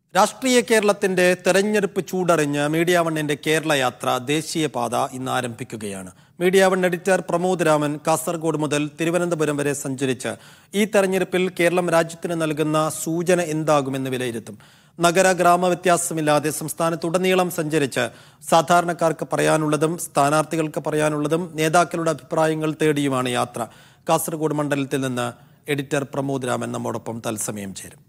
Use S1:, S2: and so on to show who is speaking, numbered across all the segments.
S1: രാഷ്ട്രീയ കേരളത്തിന്റെ തെരഞ്ഞെടുപ്പ് ചൂടറിഞ്ഞ് മീഡിയ വണ്ണിന്റെ കേരള യാത്ര ദേശീയപാത ഇന്ന് ആരംഭിക്കുകയാണ് media one editor Pramod Raman Kasaragod മുതൽ തിരുവനന്തപുരം വരെ സഞ്ചരിച്ച് ഈ തെരഞ്ഞെടുപ്പിൽ കേരളം രാജ്യത്തിന് നൽകുന്ന സൂചന എന്താകുമെന്ന് വിലയിരുത്തും നഗര ഗ്രാമ വ്യത്യാസമില്ലാതെ സംസ്ഥാനത്തുടനീളം സഞ്ചരിച്ച് സാധാരണക്കാർക്ക് പറയാനുള്ളതും സ്ഥാനാർത്ഥികൾക്ക് പറയാനുള്ളതും നേതാക്കളുടെ അഭിപ്രായങ്ങൾ തേടിയുമാണ് യാത്ര കാസർഗോഡ് മണ്ഡലത്തിൽ നിന്ന് എഡിറ്റർ പ്രമോദ് രാമൻ നമ്മോടൊപ്പം തത്സമയം ചേരും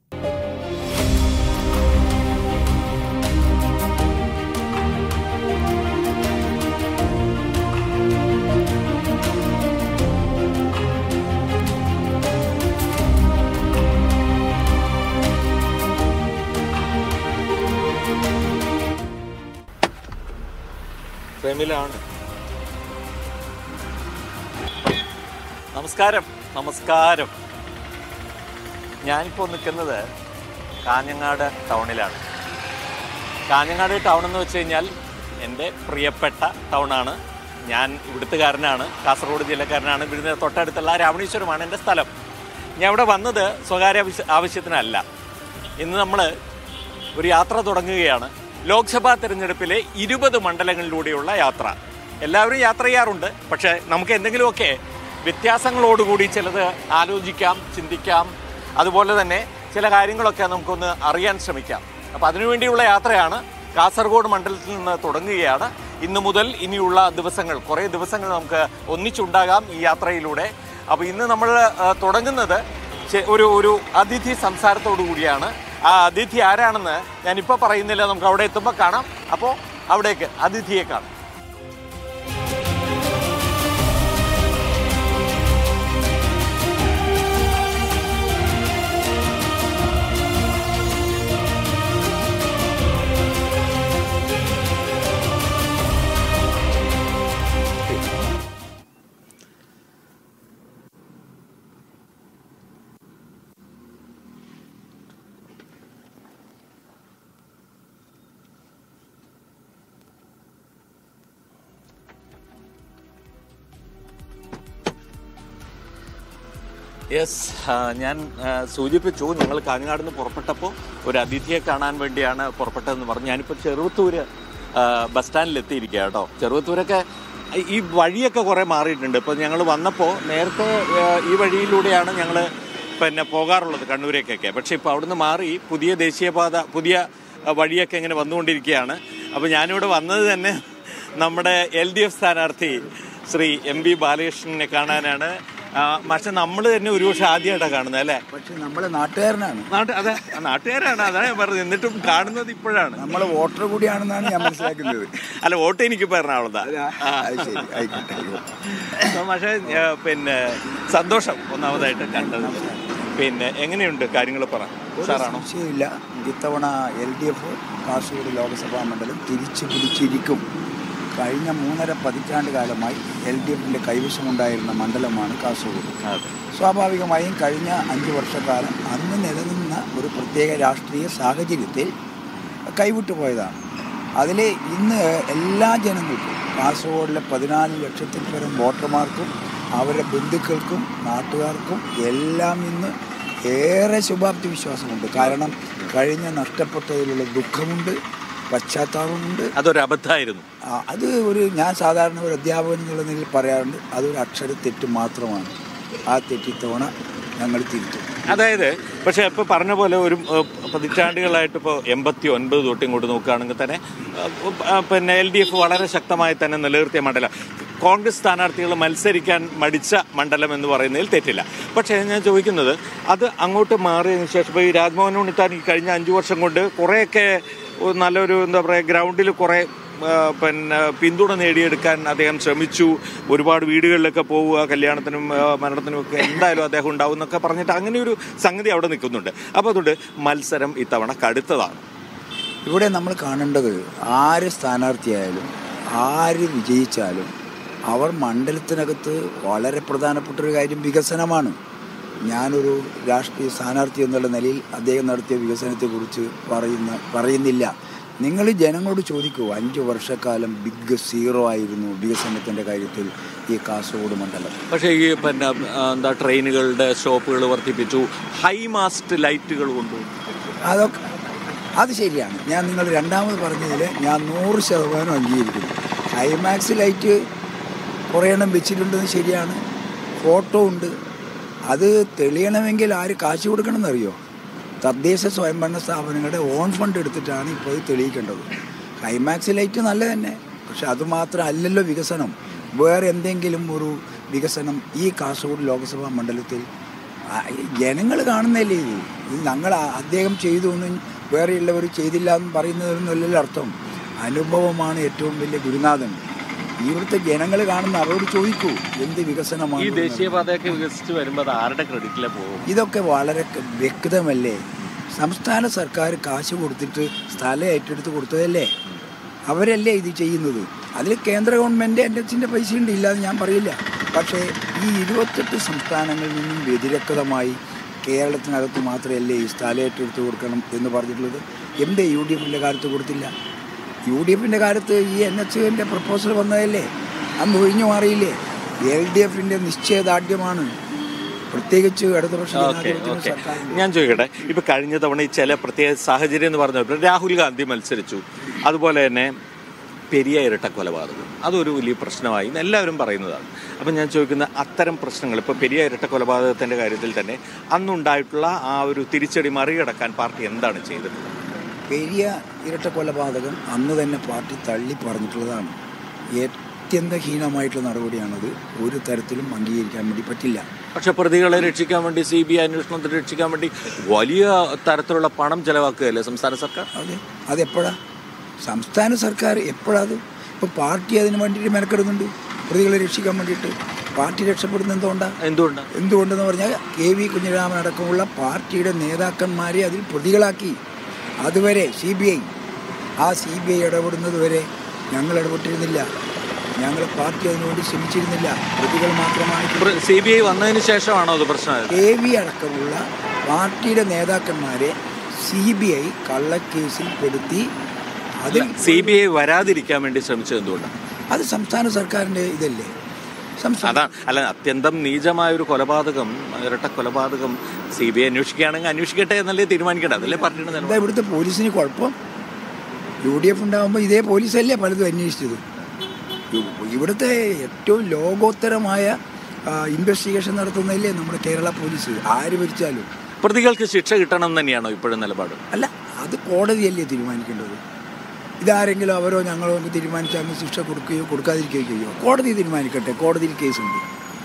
S2: പ്രേമിലാണ് നമസ്കാരം നമസ്കാരം ഞാനിപ്പോൾ നിൽക്കുന്നത് കാഞ്ഞങ്ങാട് ടൗണിലാണ് കാഞ്ഞങ്ങാട് ടൗൺ എന്ന് വെച്ച് കഴിഞ്ഞാൽ എൻ്റെ പ്രിയപ്പെട്ട ടൗണാണ് ഞാൻ ഇവിടുത്തുകാരനാണ് കാസർഗോഡ് ജില്ലക്കാരനാണ് ഇവിടുന്ന് തൊട്ടടുത്തുള്ള രാവണീശ്വരമാണ് എൻ്റെ സ്ഥലം ഞാൻ ഇവിടെ വന്നത് സ്വകാര്യ ആവശ്യ- ആവശ്യത്തിനല്ല ഇന്ന് നമ്മൾ ഒരു യാത്ര തുടങ്ങുകയാണ് ലോക്സഭാ തെരഞ്ഞെടുപ്പിലെ ഇരുപത് മണ്ഡലങ്ങളിലൂടെയുള്ള യാത്ര എല്ലാവരും യാത്ര ചെയ്യാറുണ്ട് പക്ഷേ നമുക്ക് എന്തെങ്കിലുമൊക്കെ വ്യത്യാസങ്ങളോടുകൂടി ചിലത് ആലോചിക്കാം ചിന്തിക്കാം അതുപോലെ തന്നെ ചില കാര്യങ്ങളൊക്കെ നമുക്കൊന്ന് അറിയാൻ ശ്രമിക്കാം അപ്പോൾ അതിനുവേണ്ടിയുള്ള യാത്രയാണ് കാസർഗോഡ് മണ്ഡലത്തിൽ നിന്ന് തുടങ്ങുകയാണ് ഇന്നു മുതൽ ഇനിയുള്ള ദിവസങ്ങൾ കുറേ ദിവസങ്ങൾ നമുക്ക് ഒന്നിച്ചുണ്ടാകാം ഈ യാത്രയിലൂടെ അപ്പോൾ ഇന്ന് നമ്മൾ ആ, തുടങ്ങുന്നത് ചെ- ഒരു ഒരു അതിഥി സംസാരത്തോടു കൂടിയാണ് ആ അതിഥി ആരാണെന്ന് ഞാനിപ്പോൾ പറയുന്നില്ല നമുക്ക് അവിടെ എത്തുമ്പോൾ കാണാം അപ്പോൾ അവിടേക്ക് അതിഥിയെ കാണാം യെസ് ഞാൻ ആ, സൂചിപ്പിച്ചു ഞങ്ങൾ കാഞ്ഞങ്ങാട് നിന്ന് പുറപ്പെട്ടപ്പോൾ ഒരു അതിഥിയെ കാണാൻ വേണ്ടിയാണ് പുറപ്പെട്ടതെന്ന് പറഞ്ഞു ഞാനിപ്പോൾ ചെറുവത്തൂര് ആ, ബസ് സ്റ്റാൻഡിൽ എത്തിയിരിക്കുക കേട്ടോ ചെറുവത്തൂരൊക്കെ ഈ വഴിയൊക്കെ കുറേ മാറിയിട്ടുണ്ട് ഇപ്പോൾ ഞങ്ങൾ വന്നപ്പോൾ നേരത്തെ ആ, ഈ വഴിയിലൂടെയാണ് ഞങ്ങൾ പിന്നെ പോകാറുള്ളത് കണ്ണൂരേക്കൊക്കെ പക്ഷേ ഇപ്പോൾ അവിടുന്ന് മാറി പുതിയ ദേശീയപാത പുതിയ ആ, വഴിയൊക്കെ ഇങ്ങനെ വന്നുകൊണ്ടിരിക്കുകയാണ് അപ്പോൾ ഞാനിവിടെ വന്നത് തന്നെ നമ്മുടെ എൽ ഡി എഫ് സ്ഥാനാർത്ഥി ശ്രീ എം ബി ബാലകൃഷ്ണനെ കാണാനാണ് ആ, പക്ഷെ നമ്മൾ തന്നെ ഒരു പക്ഷെ ആദ്യമായിട്ടാണ് കാണുന്നത് അല്ലേ
S3: പക്ഷെ നമ്മളെ നാട്ടുകാരനാണ്
S2: നാട്ട് അതെ നാട്ടുകാരാണ് അതാണ് ഞാൻ പറഞ്ഞത് എന്നിട്ടും കാണുന്നത് ഇപ്പോഴാണ്
S3: നമ്മളെ വോട്ടർ കൂടിയാണെന്നാണ് ഞാൻ മനസ്സിലാക്കുന്നത്
S2: അല്ല വോട്ട് എനിക്കിപ്പോ എറണാകുളത്താ
S3: അത് ശരി ആയിക്കോട്ടെ ആയിക്കോട്ടെ.
S2: പക്ഷേ ആ, പിന്നെ സന്തോഷം ഒന്നാമതായിട്ട് കണ്ടത് പിന്നെ എങ്ങനെയുണ്ട് കാര്യങ്ങൾ പറ
S3: ഒരു
S2: സാറാണോ
S3: സംശയമില്ല ഇത്തവണ L D F Kasaragod Lok Sabha മണ്ഡലം തിരിച്ചു പിടിച്ചിരിക്കും കഴിഞ്ഞ മൂന്നര പതിറ്റാണ്ട് കാലമായി എൽ ഡി എഫിൻ്റെ കൈവശമുണ്ടായിരുന്ന മണ്ഡലമാണ് കാസർഗോഡ്
S2: അതെ
S3: സ്വാഭാവികമായും കഴിഞ്ഞ അഞ്ച് വർഷക്കാലം അന്ന് നിലനിന്ന ഒരു പ്രത്യേക രാഷ്ട്രീയ സാഹചര്യത്തിൽ കൈവിട്ടു പോയതാണ് അതിൽ ഇന്ന് എല്ലാ ജനങ്ങൾക്കും കാസർഗോഡിലെ പതിനാല് ലക്ഷത്തിൽ പരം വോട്ടർമാർക്കും അവരുടെ ബന്ധുക്കൾക്കും നാട്ടുകാർക്കും എല്ലാം ഇന്ന് ഏറെ ശുഭാപ്തി വിശ്വാസമുണ്ട് കാരണം കഴിഞ്ഞ നഷ്ടപ്പെട്ടതിലുള്ള ദുഃഖമുണ്ട് പശ്ചാത്താപമുണ്ട്
S2: അതൊരു അബദ്ധമായിരുന്നു
S3: ആ, അത് ഒരു ഞാൻ സാധാരണ ഒരു അധ്യാപകൻ എന്നുള്ള നിലയിൽ പറയാറുണ്ട് അതൊരു അക്ഷര തെറ്റ് മാത്രമാണ് ആ തെറ്റിത്തവണ ഞങ്ങൾ തിരുത്തും
S2: അതായത് പക്ഷേ ഇപ്പോൾ പറഞ്ഞ പോലെ ഒരു ഏഹ്, പതിറ്റാണ്ടുകളായിട്ട് ഇപ്പോൾ എൺപത്തി ഒൻപത് തൊട്ട് ഇങ്ങോട്ട് നോക്കുകയാണെങ്കിൽ തന്നെ ഏഹ്, ഏഹ്, പിന്നെ എൽ ഡി എഫ് വളരെ ശക്തമായി തന്നെ നിലനിർത്തിയ മണ്ഡലം കോൺഗ്രസ് സ്ഥാനാർത്ഥികൾ മത്സരിക്കാൻ മടിച്ച മണ്ഡലം എന്ന് പറയുന്നതിൽ തെറ്റില്ല പക്ഷേ ഞാൻ ചോദിക്കുന്നത് അത് അങ്ങോട്ട് മാറിയതിനു ശേഷം ഇപ്പോൾ ഈ രാജ്മോഹൻ ഉണ്ണിത്താൻ ഈ കഴിഞ്ഞ അഞ്ചു വർഷം കൊണ്ട് കുറേയൊക്കെ ഒരു നല്ലൊരു എന്താ പറയുക ഗ്രൗണ്ടിൽ കുറേ ആ, പിന്നെ പിന്തുണ നേടിയെടുക്കാൻ അദ്ദേഹം ശ്രമിച്ചു ഒരുപാട് വീടുകളിലൊക്കെ പോവുക കല്യാണത്തിനും ആ, മരണത്തിനും ഒക്കെ എന്തായാലും അദ്ദേഹം ഉണ്ടാവും എന്നൊക്കെ പറഞ്ഞിട്ട് അങ്ങനെ ഒരു സംഗതി അവിടെ നിൽക്കുന്നുണ്ട് അപ്പോൾ അതുകൊണ്ട് മത്സരം ഇത്തവണ കടുത്തതാണ്
S3: ഇവിടെ നമ്മൾ കാണേണ്ടത് ആര് സ്ഥാനാർത്ഥിയായാലും ആര് വിജയിച്ചാലും അവർ മണ്ഡലത്തിനകത്ത് വളരെ പ്രധാനപ്പെട്ട ഒരു കാര്യം വികസനമാണ് ഞാനൊരു രാഷ്ട്രീയ സ്ഥാനാർത്ഥി എന്നുള്ള നിലയിൽ അദ്ദേഹം നടത്തിയ വികസനത്തെക്കുറിച്ച് പറയുന്ന പറയുന്നില്ല നിങ്ങൾ ജനങ്ങളോട് ചോദിക്കൂ അഞ്ച് വർഷക്കാലം ബിഗ് സീറോ ആയിരുന്നു വികസനത്തിൻ്റെ കാര്യത്തിൽ ഈ കാസർഗോഡ് മണ്ഡലം
S2: പക്ഷേ ഈ പിന്നെ ആ, എന്താ ട്രെയിനുകളുടെ സ്റ്റോപ്പുകൾ വർദ്ധിപ്പിച്ചു ഹൈ മാസ്റ്റ് ലൈറ്റുകൾ കൊണ്ടുവന്നു
S3: അതൊക്കെ അത് ശരിയാണ് ഞാൻ നിങ്ങൾ രണ്ടാമത് പറഞ്ഞതിൽ ഞാൻ നൂറ് ശതമാനം അംഗീകരിക്കുന്നു ക്ലൈമാക്സ് ലൈറ്റ് കുറേ എണ്ണം വെച്ചിട്ടുണ്ടെന്ന് ശരിയാണ് ഫോട്ടോ ഉണ്ട് അത് തെളിയണമെങ്കിൽ ആര് കാശ് കൊടുക്കണമെന്നറിയോ തദ്ദേശ സ്വയംഭരണ സ്ഥാപനങ്ങളുടെ ഓൺ ഫണ്ട് എടുത്തിട്ടാണ് ഇപ്പോൾ ഇത് തെളിയിക്കേണ്ടത് ക്ലൈമാക്സ് ലൈറ്റ് നല്ല തന്നെ പക്ഷെ അതുമാത്രം അല്ലല്ലോ വികസനം വേറെ എന്തെങ്കിലും ഒരു വികസനം ഈ കാസർഗോഡ് ലോക്സഭാ മണ്ഡലത്തിൽ ജനങ്ങൾ കാണുന്നതല്ലേ ഇത് ഇത് ഞങ്ങൾ ആ- അദ്ദേഹം ചെയ്തു എന്നും വേറെയുള്ളവർ ചെയ്തില്ല എന്ന് പറയുന്നതിനൊന്നല്ലല്ലോ അർത്ഥം അനുഭവമാണ് ഏറ്റവും വലിയ ഗുരുനാഥൻ ഇവിടുത്തെ ജനങ്ങൾ കാണുന്ന അവരോട് ചോദിക്കൂ എന്ത്
S2: ഈ
S3: വികസനമാണ്
S2: ദേശീയപാതയൊക്കെ വികസിച്ച് വരുമ്പോൾ അത് ആരുടെ ക്രെഡിറ്റിലെ പോകും
S3: ഇതൊക്കെ വളരെ ക- വ്യക്തമല്ലേ സംസ്ഥാന സർക്കാർ കാശ് കൊടുത്തിട്ട് സ്ഥലം ഏറ്റെടുത്ത് കൊടുത്തതല്ലേ അവരല്ലേ ഇത് ചെയ്യുന്നത് അതിൽ കേന്ദ്ര ഗവൺമെൻറ് എൻ്റെ അച്ഛൻ്റെ പൈസ ഉണ്ട് ഇല്ലാന്ന് ഞാൻ പറയില്ല പക്ഷേ ഈ ഇരുപത്തെട്ട് സംസ്ഥാനങ്ങളിൽ നിന്നും വ്യതിരക്തമായി കേരളത്തിനകത്ത് മാത്രമല്ലേ ഈ സ്ഥലം ഏറ്റെടുത്ത് കൊടുക്കണം എന്ന് പറഞ്ഞിട്ടുള്ളത് എന്തേ യു ഡി എഫിൻ്റെ കാലത്ത് കൊടുത്തില്ല യു ഡി എഫിൻ്റെ കാലത്ത് ഈ എൻ എച്ച് എൻ്റെ പ്രപ്പോസൽ വന്നതല്ലേ അന്ന് ഒഴിഞ്ഞു മാറിയില്ലേ എൽ ഡി എഫിൻ്റെ നിശ്ചയദാർഢ്യമാണ് പ്രത്യേകിച്ച് ഇടതുപക്ഷ
S2: ഓക്കെ
S3: ജനാധിപത്യ
S2: ഓക്കെ
S3: സർക്കാർ
S2: ഞാൻ ചോദിക്കട്ടെ ഇപ്പൊ കഴിഞ്ഞ തവണ ഈ ചില പ്രത്യേക സാഹചര്യം എന്ന് പറഞ്ഞപ്പോൾ രാഹുൽ ഗാന്ധി മത്സരിച്ചു അതുപോലെ തന്നെ പെരിയ ഇരട്ട കൊലപാതകം അതൊരു വലിയ പ്രശ്നമായി എന്ന് എല്ലാവരും പറയുന്നതാണ് അപ്പം ഞാൻ ചോദിക്കുന്ന അത്തരം പ്രശ്നങ്ങൾ ഇപ്പോൾ പെരിയ ഇരട്ട കൊലപാതകത്തിൻ്റെ കാര്യത്തിൽ തന്നെ അന്നുണ്ടായിട്ടുള്ള ആ ഒരു തിരിച്ചടി മറികടക്കാൻ പാർട്ടി എന്താണ് ചെയ്തിട്ടുള്ളത്
S3: പെരിയ ഇരട്ട കൊലപാതകം അന്ന് തന്നെ പാർട്ടി തള്ളി പറഞ്ഞിട്ടുള്ളതാണ് അത്യന്തഹീനമായിട്ടുള്ള നടപടിയാണത് ഒരു തരത്തിലും അംഗീകരിക്കാൻ വേണ്ടി പറ്റില്ല
S2: പക്ഷെ പ്രതികളെ രക്ഷിക്കാൻ വേണ്ടി സി ബി ഐ അന്വേഷണത്തിൽ രക്ഷിക്കാൻ വേണ്ടി വലിയ തരത്തിലുള്ള പണം ചെലവാക്കുകയല്ലേ സംസ്ഥാന സർക്കാർ
S3: അതെ അതെപ്പോഴാ സംസ്ഥാന സർക്കാർ എപ്പോഴത് ഇപ്പോൾ പാർട്ടി അതിന് വേണ്ടിയിട്ട് മെനക്കെടുന്നുണ്ട് പ്രതികളെ രക്ഷിക്കാൻ വേണ്ടിയിട്ട് പാർട്ടി രക്ഷപ്പെടുന്ന എന്തുകൊണ്ടാണ്
S2: എന്തുകൊണ്ടാണ്
S3: എന്തുകൊണ്ടെന്ന് പറഞ്ഞാൽ കെ വി കുഞ്ഞിരാമൻ അടക്കമുള്ള പാർട്ടിയുടെ നേതാക്കന്മാരെ അതിൽ പ്രതികളാക്കി അതുവരെ സി ബി ഐ ആ സി ബി ഐ ഇടപെടുന്നത് വരെ ഞങ്ങൾ ഇടപെട്ടിരുന്നില്ല ഞങ്ങൾ പാർട്ടി അതിനുവേണ്ടി ശ്രമിച്ചിരുന്നില്ല പ്രതികൾ മാത്രമാണ്
S2: സി ബി ഐ വന്നതിന് ശേഷമാണോ അത് പ്രശ്നമായത്
S3: കെ വി അടക്കമുള്ള പാർട്ടിയുടെ നേതാക്കന്മാരെ സി ബി ഐ കള്ളക്കേസിൽ പെടുത്തി അതിൽ
S2: സി ബി ഐ വരാതിരിക്കാൻ വേണ്ടി ശ്രമിച്ചത് എന്തുകൊണ്ടാണ്
S3: അത് സംസ്ഥാന സർക്കാരിൻ്റെ ഇതല്ലേ സംസ്ഥാന
S2: അതാണ് അല്ല അത്യന്തം നീചമായ ഒരു കൊലപാതകം ഇരട്ട കൊലപാതകം സി ബി ഐ അന്വേഷിക്കുകയാണെങ്കിൽ അന്വേഷിക്കട്ടെ എന്നല്ലേ തീരുമാനിക്കട്ടെ അതല്ലേ പാർട്ടിയുടെ
S3: എന്താ
S2: നിലപാട്
S3: ഇവിടുത്തെ പോലീസിന് കുഴപ്പം യു ഡി എഫ് ഉണ്ടാകുമ്പോൾ ഇതേ പോലീസല്ലേ പലതും അന്വേഷിച്ചത് യു- ഇവിടുത്തെ ഏറ്റവും ലോകോത്തരമായ ഇൻവെസ്റ്റിഗേഷൻ നടത്തുന്നതല്ലേ നമ്മുടെ കേരള പോലീസ് ആര് ഭരിച്ചാലും
S2: പ്രതികൾക്ക് ശിക്ഷ കിട്ടണം എന്ന് തന്നെയാണോ ഇപ്പോഴും നിലപാട്
S3: അല്ല അത് കോടതിയല്ലേ തീരുമാനിക്കേണ്ടത് ഇതാരെങ്കിലും അവരോ ഞങ്ങളോ ഒക്കെ തീരുമാനിച്ചാൽ അങ്ങ് ശിക്ഷ കൊടുക്കുകയോ കൊടുക്കാതിരിക്കുകയോ ചെയ്യുമോ കോടതി തീരുമാനിക്കട്ടെ കോടതിയിൽ കേസുണ്ട്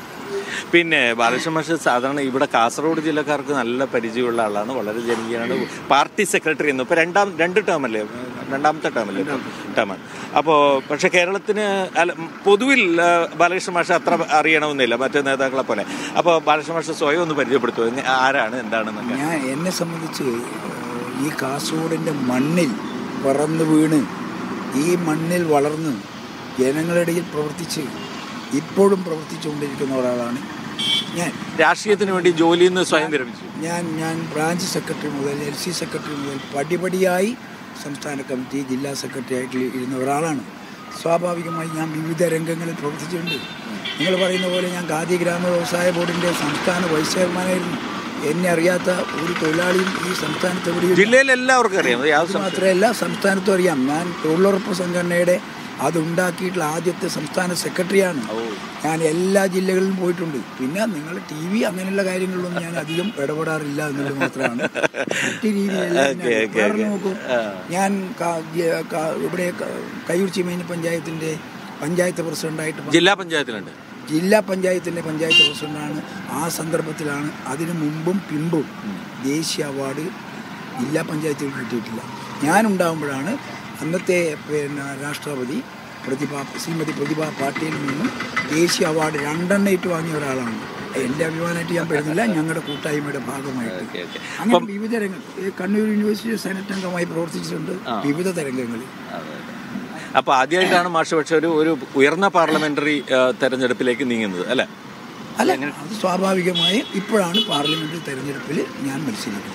S2: പിന്നെ ബാലകൃഷ്ണ മാഷ് സാധാരണ ഇവിടെ കാസർഗോഡ് ജില്ലക്കാർക്ക് നല്ല പരിചയമുള്ള ആളാണ് വളരെ ജനകീയനാണ് പാർട്ടി സെക്രട്ടറി എന്ന് ഇപ്പോൾ രണ്ടാം രണ്ട് ടേമല്ലേ രണ്ടാമത്തെ ടേമല്ലേ ടേമാണ് അപ്പോൾ പക്ഷേ കേരളത്തിന് അല്ല പൊതുവിൽ ആ, ബാലകൃഷ്ണ മാഷ് അത്ര അറിയണമെന്നില്ല മറ്റു നേതാക്കളെ പോലെ അപ്പോൾ ബാലകൃഷ്ണ മാഷ് സ്വയം ഒന്ന് പരിചയപ്പെടുത്തുമോ എങ്ങ- ആരാണ് എന്താണെന്നൊക്കെ
S3: ഞാൻ എന്നെ സംബന്ധിച്ച് ഏഹ്, ഈ കാസർഗോഡിൻ്റെ മണ്ണിൽ പറന്ന് വീണ് ഈ മണ്ണിൽ വളർന്ന് ജനങ്ങളുടെ ഇടയിൽ പ്രവർത്തിച്ച് ഇപ്പോഴും പ്രവർത്തിച്ചുകൊണ്ടിരിക്കുന്ന ഒരാളാണ് ഞാൻ
S2: രാഷ്ട്രീയത്തിന് വേണ്ടി ജോലിയിൽ നിന്ന് സ്വയം വിരമിച്ചു
S3: ഞാൻ ഞാൻ ബ്രാഞ്ച് സെക്രട്ടറി മുതൽ എൽ സി സെക്രട്ടറി മുതൽ പടിപടിയായി സംസ്ഥാന കമ്മിറ്റി ജില്ലാ സെക്രട്ടറി ആയിട്ട് ഇരുന്ന ഒരാളാണ് സ്വാഭാവികമായി ഞാൻ വിവിധ രംഗങ്ങളിൽ പ്രവർത്തിച്ചിട്ടുണ്ട് നിങ്ങൾ പറയുന്ന പോലെ ഞാൻ ഖാദി ഗ്രാമ വ്യവസായ ബോർഡിൻ്റെ സംസ്ഥാന വൈസ് ചെയർമാനായിരുന്നു എന്നെ അറിയാത്ത ഒരു തൊഴിലാളിയും ഈ സംസ്ഥാനത്ത് എവിടെയും
S2: ജില്ലയിൽ എല്ലാവർക്കും അറിയാം അത് യാതൊരു
S3: അത്
S2: സംശയവും
S3: മാത്രമല്ല സംസ്ഥാനത്തും അറിയാം ഞാൻ തൊഴിലുറപ്പ് സംഘടനയുടെ അതുണ്ടാക്കിയിട്ടുള്ള ആദ്യത്തെ സംസ്ഥാന സെക്രട്ടറിയാണ് ഞാൻ എല്ലാ ജില്ലകളിലും പോയിട്ടുണ്ട് പിന്നെ നിങ്ങൾ ടി വി അങ്ങനെയുള്ള കാര്യങ്ങളിലൊന്നും ഞാൻ അധികം ഇടപെടാറില്ല എന്നുള്ളത് മാത്രമാണ് മറ്റു രീതിയിലെല്ലാം
S2: ഓക്കേ,
S3: ഞാൻ
S2: ഓക്കേ,
S3: വേറെ
S2: ഓക്കേ.
S3: നോക്കൂ
S2: ആ.
S3: ഞാൻ കാ- ജ- കാ- ഇവിടെ ക- കയ്യൂർ ചീമേനി പഞ്ചായത്തിൻ്റെ പഞ്ചായത്ത് പ്രസിഡന്റായിട്ട് പ-
S2: ജില്ലാ പഞ്ചായത്തിലുണ്ട്
S3: ജില്ലാ പഞ്ചായത്തിൻ്റെ പഞ്ചായത്ത് പ്രസിഡന്റാണ് ആ സന്ദർഭത്തിലാണ് അതിനു മുമ്പും പിമ്പും ദേശീയ അവാർഡ് ജില്ലാ പഞ്ചായത്തിൽ കിട്ടിയിട്ടില്ല ഞാനുണ്ടാകുമ്പോഴാണ് അന്നത്തെ പിന്നെ രാഷ്ട്രപതി പ്രതിഭ ശ്രീമതി പ്രതിഭ പാട്ടീലിൽ നിന്നും ദേശീയ അവാർഡ് രണ്ടെണ്ണം ഏറ്റു വാങ്ങിയ ഒരാളാണ് എൻ്റെ അഭിമാനമായിട്ട് ഞാൻ പെടുന്നില്ല ഞങ്ങളുടെ കൂട്ടായ്മയുടെ ഭാഗമായിട്ട്
S2: ഓക്കെ ഓക്കെ
S3: അങ്ങനെ വിവിധ രംഗങ്ങൾ ഈ കണ്ണൂർ യൂണിവേഴ്സിറ്റി സെനറ്റ് അംഗമായി പ്രവർത്തിച്ചിട്ടുണ്ട് വിവിധ തരംഗങ്ങളിൽ
S2: അപ്പൊ ആദ്യമായിട്ടാണ് മാഷ് പക്ഷെ ഒരു ഒരു ഉയർന്ന പാർലമെന്ററി ആ, തെരഞ്ഞെടുപ്പിലേക്ക് നീങ്ങുന്നത് അല്ലെ
S3: അല്ല അത് സ്വാഭാവികമായും ഇപ്പോഴാണ് പാർലമെന്റ് തെരഞ്ഞെടുപ്പിൽ ഞാൻ മത്സരിക്കുന്നത്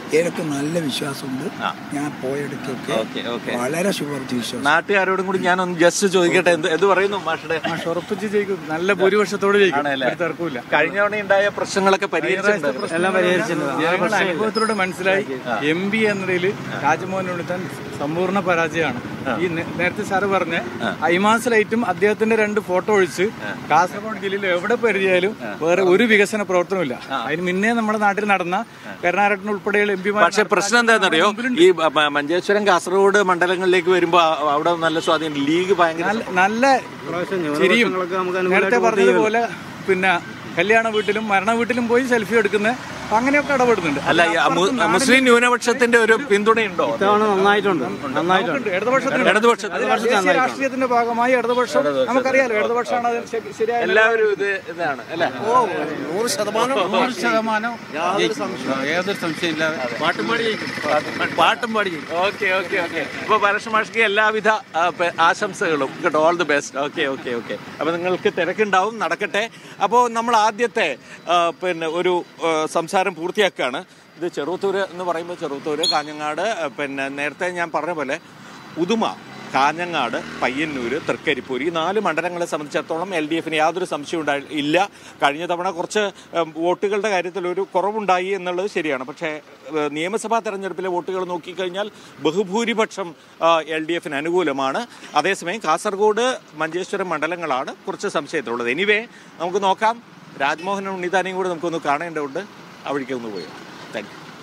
S3: എനിക്ക് നല്ല വിശ്വാസമുണ്ട്
S2: ആ.
S3: ഞാൻ പോയിടത്തൊക്കെ
S2: ഓക്കെ ഓക്കെ
S3: വളരെ ശുഭാപ്തി വിശ്വാസം
S2: നാട്ടുകാരോടും കൂടി ഞാനൊന്ന് ജസ്റ്റ് ചോദിക്കട്ടെ എന്ത് എന്ത് പറയുന്നു മാഷയുടെ
S4: മാഷ് ഉറപ്പിച്ച് ജയിക്കും നല്ല ഭൂരിപക്ഷത്തോട് ജയിക്കും
S2: ആണല്ലേ?
S4: ഒരു തർക്കമില്ല
S2: കഴിഞ്ഞ തവണ ഉണ്ടായ പ്രശ്നങ്ങളൊക്കെ പരിഹരിച്ചിട്ടുണ്ട്
S4: എല്ലാം പരിഹരിച്ചിട്ടുണ്ട് ജനങ്ങളുടെ അനുഭവത്തിലൂടെ മനസ്സിലായി എം പി എന്നതിൽ രാജ്മോഹൻ ഉണ്ണിത്താൻ സമ്പൂർണ്ണ പരാജയമാണ് ഈ നേ- നേരത്തെ സാറ് പറഞ്ഞ ഐമാസ് ലൈറ്റും അദ്ദേഹത്തിന്റെ രണ്ട് ഫോട്ടോ ഒഴിച്ച് കാസർഗോഡ് ജില്ലയിൽ എവിടെ പരിചയാലും വേറെ ഒരു വികസന പ്രവർത്തനമില്ല അതിന് മുന്നേ നമ്മുടെ നാട്ടിൽ നടന്ന കരുണാരട്ടൻ ഉൾപ്പെടെയുള്ള എം പിമാർ
S2: പക്ഷെ പ്രശ്നം എന്താണെന്നറിയോ ഈ മ- മഞ്ചേശ്വരം കാസർഗോഡ് മണ്ഡലങ്ങളിലേക്ക് വരുമ്പോ അ- അവിടെ നല്ല സ്വാധീനം ലീഗ് ഭയങ്കര
S4: നല്ല നല്ല ശരിയും നേരത്തെ പറഞ്ഞതുപോലെ പിന്നെ കല്യാണ വീട്ടിലും മരണ വീട്ടിലും പോയി സെൽഫി എടുക്കുന്ന അങ്ങനെയൊക്കെ ഇടപെടുന്നുണ്ട്
S2: അല്ല ഈ മു- മുസ്ലിം ന്യൂനപക്ഷത്തിന്റെ ഒരു പിന്തുണയുണ്ടോ
S5: നന്നായിട്ടുണ്ട് നന്നായിട്ടുണ്ട്
S4: ഉണ്ട്. ഇടതുപക്ഷത്തിന്
S2: ഇടതുപക്ഷത്തിന്
S4: അത് ദേശീയ രാഷ്ട്രീയത്തിന്റെ ഭാഗമായി ഇടതുപക്ഷം നമുക്കറിയാലോ ഇടതുപക്ഷമാണ് അതിന് ശരി- ശരിയായ
S2: എല്ലാവരും ഇത് ഇതാണ് അല്ലെ
S5: നൂറ് ശതമാനം ഏതൊരു സംശയമില്ലാതെ പാട്ടും പാടി ജയിക്കും പാട്ടും പാടി ജയിക്കും
S2: ഓക്കെ ഓക്കെ ഓക്കെ അപ്പൊ പരസ്യമാഷിക്ക് എല്ലാവിധ ആ, പെ- ആശംസകളും കേട്ടോ all the best okay okay okay അപ്പൊ നിങ്ങൾക്ക് തിരക്കുണ്ടാവും നടക്കട്ടെ അപ്പോൾ നമ്മൾ ആദ്യത്തെ ആ, പിന്നെ ഒരു ആ, സംസാരം പൂർത്തിയാക്കുകയാണ് ഇത് ചെറുത്തൂര് എന്ന് പറയുമ്പോൾ ചെറുത്തൂര് കാഞ്ഞങ്ങാട് ആ, പിന്നെ നേരത്തെ ഞാൻ പറഞ്ഞ പോലെ ഉദുമ കാഞ്ഞങ്ങാട് പയ്യന്നൂര് തൃക്കരിപ്പൂർ ഈ നാല് മണ്ഡലങ്ങളെ സംബന്ധിച്ചിടത്തോളം എൽ ഡി എഫിന് യാതൊരു സംശയവും ഉണ്ടായി ഇല്ല കഴിഞ്ഞ തവണ കുറച്ച് ഉം, വോട്ടുകളുടെ കാര്യത്തിൽ ഒരു കുറവുണ്ടായി എന്നുള്ളത് ശരിയാണ് പക്ഷേ ഏഹ്, നിയമസഭാ തെരഞ്ഞെടുപ്പിലെ വോട്ടുകൾ നോക്കിക്കഴിഞ്ഞാൽ ബഹുഭൂരിപക്ഷം എൽ ഡി എഫിന് അനുകൂലമാണ് അതേസമയം കാസർഗോഡ് മഞ്ചേശ്വരം മണ്ഡലങ്ങളാണ് കുറച്ച് സംശയത്തിലുള്ളത് എനിവേ നമുക്ക് നോക്കാം രാജ്മോഹൻ ഉണ്ണിതാനെയും കൂടെ നമുക്കൊന്ന് കാണേണ്ടതുണ്ട് അവിടേക്ക് ഒന്ന് പോയി താങ്ക് യു